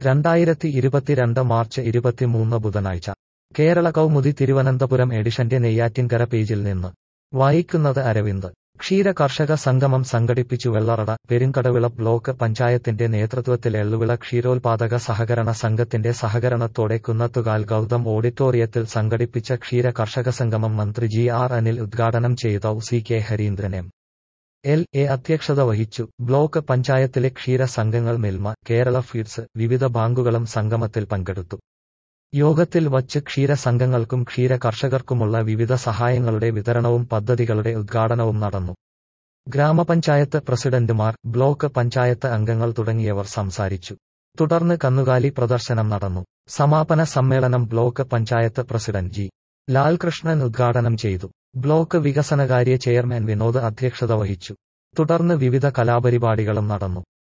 രണ്ടായിരത്തി ഇരുപത്തിരണ്ട് മാർച്ച് ഇരുപത്തിമൂന്ന് ബുധനാഴ്ച കേരള കൗമുദി തിരുവനന്തപുരം എഡിഷന്റെ നെയ്യാറ്റിൻകര പേജിൽ നിന്ന് വായിക്കുന്നത് അരവിന്ദ് ക്ഷീര കർഷക സംഗമം സംഘടിപ്പിച്ചു വെള്ളറട പെരുങ്കടവിള ബ്ലോക്ക് പഞ്ചായത്തിന്റെ നേതൃത്വത്തിൽ എള്ളുവിള ക്ഷീരോത്പാദക സഹകരണ സംഘത്തിന്റെ സഹകരണത്തോടെ കുന്നത്തുകാൽ ഗൗതം ഓഡിറ്റോറിയത്തിൽ സംഘടിപ്പിച്ച ക്ഷീര കർഷക സംഗമം മന്ത്രി ജി ആർ അനിൽ ഉദ്ഘാടനം ചെയ്ത C K Harindran M L A അധ്യക്ഷത വഹിച്ചു ബ്ലോക്ക് പഞ്ചായത്തിലെ ക്ഷീര സംഘങ്ങൾ മിൽമ കേരള ഫീഡ്സ് വിവിധ ബാങ്കുകളും സംഗമത്തിൽ പങ്കെടുത്തു യോഗത്തിൽ വച്ച് ക്ഷീര സംഘങ്ങൾക്കും ക്ഷീര കർഷകർക്കുമുള്ള വിവിധ സഹായങ്ങളുടെ വിതരണവും പദ്ധതികളുടെ ഉദ്ഘാടനവും നടന്നു ഗ്രാമപഞ്ചായത്ത് പ്രസിഡന്റുമാർ ബ്ലോക്ക് പഞ്ചായത്ത് അംഗങ്ങൾ തുടങ്ങിയവർ സംസാരിച്ചു തുടർന്ന് കന്നുകാലി പ്രദർശനം നടന്നു സമാപന സമ്മേളനം block panchayat president G Lalkrishnan ഉദ്ഘാടനം ചെയ്തു ബ്ലോക്ക് വികസനകാര്യ ചെയർമാൻ വിനോദ് അധ്യക്ഷത വഹിച്ചു തുടർന്ന് വിവിധ കലാപരിപാടികളും നടന്നു